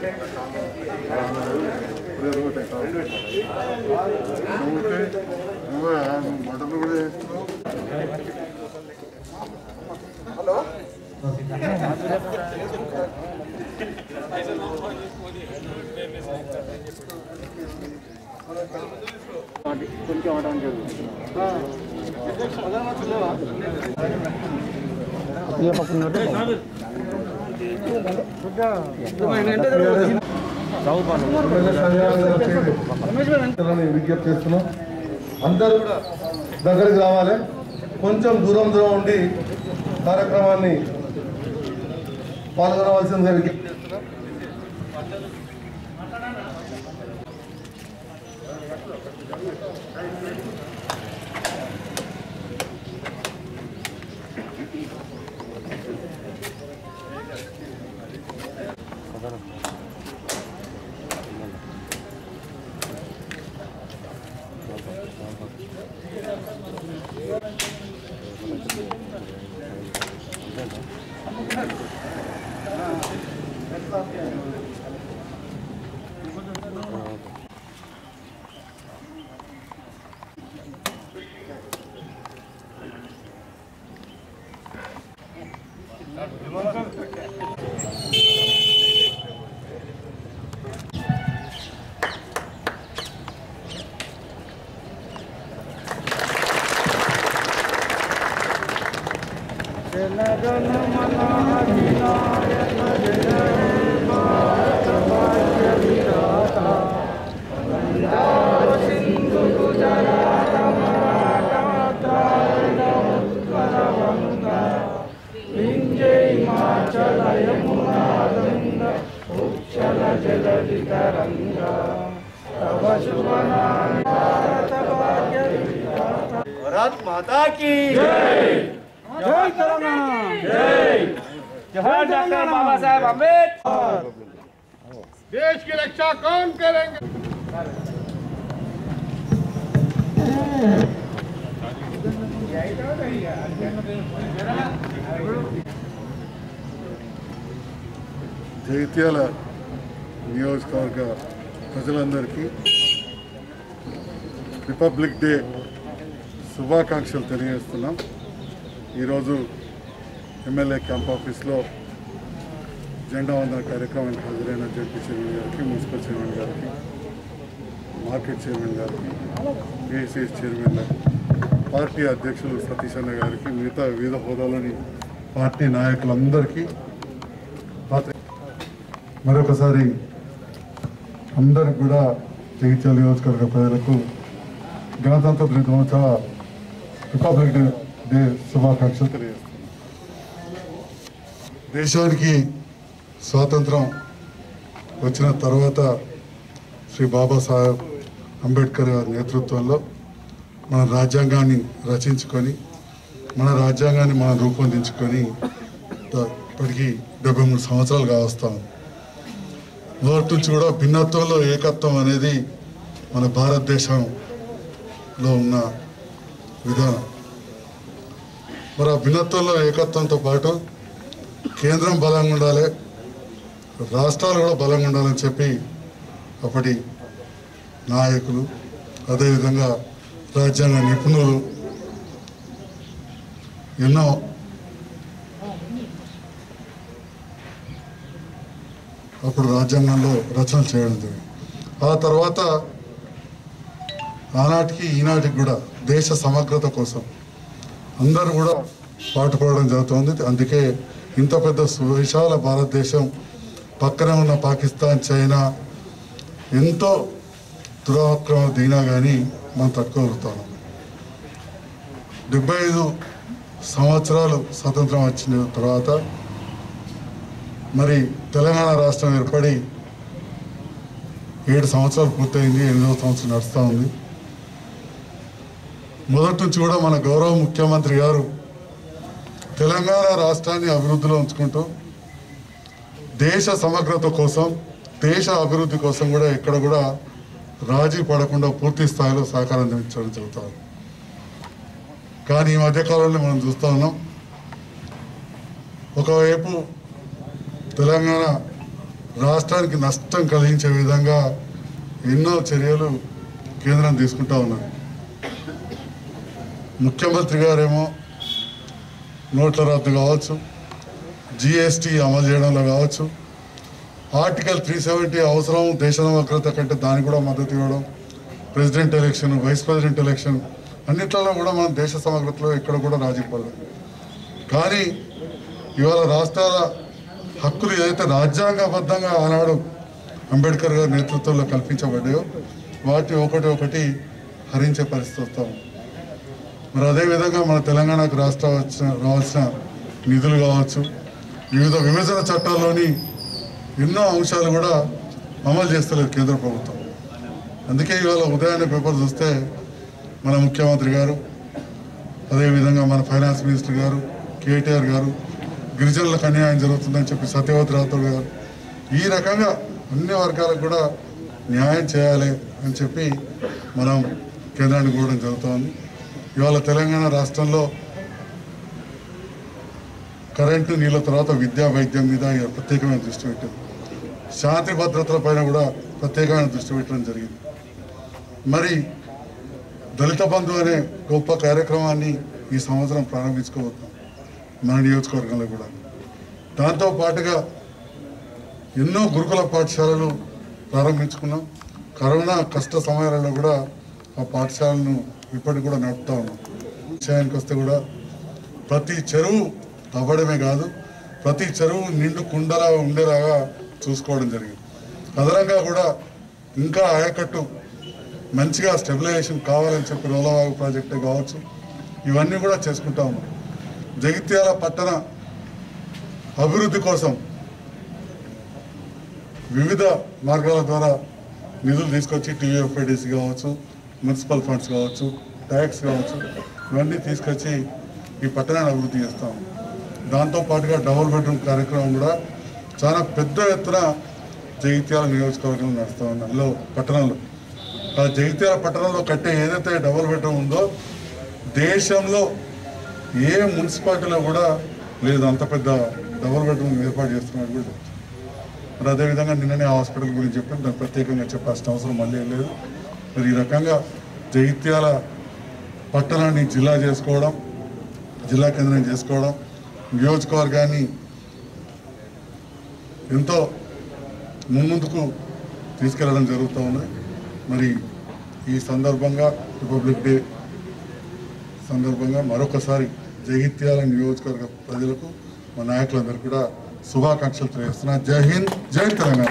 Mutton కూడా చేస్తున్నావు పిల్లల్ని విజ్ఞప్తి చేస్తున్నాం అందరూ కూడా దగ్గరికి రావాలి కొంచెం దూరం దూరం ఉండి కార్యక్రమాన్ని పాల్గొనవలసిందిగా విజ్ఞప్తి చేస్తున్నాం భారత్ మాతా की जोहार डॉक्टर बाबा साहेब अम्बेडकर देश की रक्षा कौन करेंगे జగిత్యాల నియోజకవర్గ ప్రజలందరికీ రిపబ్లిక్ డే శుభాకాంక్షలు తెలియజేస్తున్నాం ఈరోజు ఎమ్మెల్యే క్యాంప్ ఆఫీస్లో జెండా వందన కార్యక్రమానికి హాజరైన జడ్పీ చైర్మన్ గారికి మున్సిపల్ చైర్మన్ గారికి మార్కెట్ చైర్మన్ గారికి ఏసీఎస్ చైర్మన్ గారికి పార్టీ అధ్యక్షులు సతీష్ అన్న గారికి మిగతా వివిధ హోదాలోని పార్టీ నాయకులందరికీ పాత్ర- మరొకసారి అందరికి కూడా జగిత్యాల నియోజకవర్గ ప్రజలకు గణతంత్ర దినోత్సవ రిపబ్లిక్ డే డే శుభాకాంక్షలు తెలియజేస్తున్నాను దేశానికి స్వాతంత్రం వచ్చిన తర్వాత శ్రీ బాబాసాహెబ్ అంబేద్కర్ గారి నేతృత్వంలో మన రాజ్యాంగాన్ని రచించుకొని మన రాజ్యాంగాన్ని మనం రూపొందించుకొని ద- ఇప్పటికీ డెబ్బై మూడు సంవత్సరాలు కావస్తాం మొదటి నుంచి కూడా భిన్నత్వంలో ఏకత్వం అనేది మన భారతదేశంలో ఉన్న విధానం మరి ఆ భిన్నత్వంలో ఏకత్వంతో పాటు కేంద్రం బలంగా ఉండాలి రాష్ట్రాలు కూడా బలంగా ఉండాలని చెప్పి అప్పటి నాయకులు అదేవిధంగా రాజ్యాంగ నిపుణులు ఎన్నో అప్పుడు రాజ్యాంగంలో రచనలు చేయడం జరిగింది ఆ తర్వాత ఆనాటికి ఈనాటికి కూడా దేశ సమగ్రత కోసం అందరూ కూడా పాటుపడడం జరుగుతుంది అందుకే ఇంత పెద్ద విశాల భారతదేశం పక్కనే ఉన్న పాకిస్తాన్ చైనా ఎంతో దురాక్రమణ దిగినా కానీ మనం తట్టుకోగలుగుతాం డెబ్బై ఐదు సంవత్సరాలు స్వతంత్రం వచ్చిన తర్వాత మరి తెలంగాణ రాష్ట్రం ఏర్పడి ఏడు సంవత్సరాలు పూర్తయింది ఎనిమిదవ సంవత్సరం నడుస్తూ ఉంది మొదటి నుంచి కూడా మన గౌరవ ముఖ్యమంత్రి గారు తెలంగాణ రాష్ట్రాన్ని అభివృద్ధిలో ఉంచుకుంటూ దేశ సమగ్రత కోసం దేశ అభివృద్ధి కోసం కూడా ఎక్కడ కూడా రాజీ పడకుండా పూర్తి స్థాయిలో సహకారం అందించడం జరుగుతుంది కానీ ఈ మధ్యకాలంలో మనం చూస్తూ ఉన్నాం ఒకవైపు తెలంగాణ రాష్ట్రానికి నష్టం కలిగించే విధంగా ఎన్నో చర్యలు కేంద్రం తీసుకుంటా ఉన్నారు ముఖ్యమంత్రి గారేమో నోట్ల రద్దు కావచ్చు జిఎస్టీ అమలు చేయడంలో కావచ్చు ఆర్టికల్ త్రీ సెవెంటీ అవసరం దేశ సమగ్రత కంటే దానికి కూడా మద్దతు ఇవ్వడం president election vice president election అన్నిట్లలో కూడా మనం దేశ సమగ్రతలో ఎక్కడ కూడా రాజీ పడలేదు కానీ ఇవాళ రాష్ట్రాల హక్కులు ఏదైతే రాజ్యాంగబద్ధంగా ఆనాడు అంబేద్కర్ గారి నేతృత్వంలో కల్పించబడ్డాయో వాటి ఒకటి ఒకటి హరించే పరిస్థితి వస్తాం మరి అదేవిధంగా మన తెలంగాణకు రాష్ట్ర వచ్చిన రావాల్సిన నిధులు కావచ్చు వివిధ విభజన చట్టాల్లోని ఎన్నో అంశాలు కూడా అమలు చేస్తలేదు కేంద్ర ప్రభుత్వం అందుకే ఇవాళ ఉదయాన్నే పేపర్ చూస్తే మన ముఖ్యమంత్రి గారు అదేవిధంగా మన ఫైనాన్స్ మినిస్టర్ గారు కేటీఆర్ గారు గిరిజనులకు అన్యాయం జరుగుతుందని చెప్పి సత్యవతి రాథోడ్ గారు ఈ రకంగా అన్ని వర్గాలకు కూడా న్యాయం చేయాలి అని చెప్పి మనం కేంద్రానికి పోవడం జరుగుతోంది ఇవాళ తెలంగాణ రాష్ట్రంలో కరెంటు నీళ్ళ తర్వాత విద్యా వైద్యం మీద ఇవాళ ప్రత్యేకమైన దృష్టి పెట్టింది శాంతి భద్రతల పైన కూడా ప్రత్యేకమైన దృష్టి పెట్టడం జరిగింది మరి దళిత బంధు అనే గొప్ప కార్యక్రమాన్ని ఈ సంవత్సరం ప్రారంభించుకోవద్దాం మన నియోజకవర్గంలో కూడా దాంతో పాటుగా ఎన్నో గురుకుల పాఠశాలలు ప్రారంభించుకున్నాం కరోనా కష్ట సమయాలలో కూడా ఆ పాఠశాలను ఇప్పటికి కూడా నడుపుతా ఉన్నాం విషయానికి వస్తే కూడా ప్రతి చెరువు తవ్వడమే కాదు ప్రతి చెరువు నిండు కుండలా ఉండేలాగా చూసుకోవడం జరిగింది అదనంగా కూడా ఇంకా ఆయకట్టు మంచిగా స్టెబిలైజేషన్ కావాలని చెప్పి రోలవాగు ప్రాజెక్టే కావచ్చు ఇవన్నీ కూడా చేసుకుంటా ఉన్నాం జగిత్యాల పట్టణ అభివృద్ధి కోసం వివిధ మార్గాల ద్వారా నిధులు తీసుకొచ్చి టీయూఎఫ్ఐడిసి కావచ్చు మున్సిపల్ ఫండ్స్ కావచ్చు ట్యాక్స్ కావచ్చు ఇవన్నీ తీసుకొచ్చి ఈ పట్టణాన్ని అభివృద్ధి చేస్తాం దాంతో పాటుగా డబుల్ బెడ్రూమ్ కార్యక్రమం కూడా చాలా పెద్ద ఎత్తున జగిత్యాల నియోజకవర్గంలో నడుస్తూ ఉంది అందులో పట్టణంలో ఆ జగిత్యాల పట్టణంలో కట్టే ఏదైతే డబుల్ బెడ్రూమ్ ఉందో దేశంలో ఏ మున్సిపాలిటీలో కూడా లేదు అంత పెద్ద డబుల్ బెడ్రూమ్ ఏర్పాటు చేస్తున్నట్టు కూడా లేదు. మరి అదేవిధంగా నిన్ననే హాస్పిటల్ గురించి చెప్పాను దాన్ని ప్రత్యేకంగా చెప్పాల్సిన అవసరం మళ్ళీ ఏం లేదు మరి ఈ రకంగా జగిత్యాల పట్టణాన్ని జిల్లా చేసుకోవడం జిల్లా కేంద్రం చేసుకోవడం నియోజకవర్గాన్ని ఎంతో మున్ముందుకు తీసుకెళ్ళడం జరుగుతూ ఉంది మరి ఈ సందర్భంగా రిపబ్లిక్ డే సందర్భంగా మరొకసారి జగిత్యాల నియోజకవర్గ ప్రజలకు మా నాయకులందరూ కూడా శుభాకాంక్షలు తెలియజేస్తున్నా జై హింద్ జై తెలంగాణ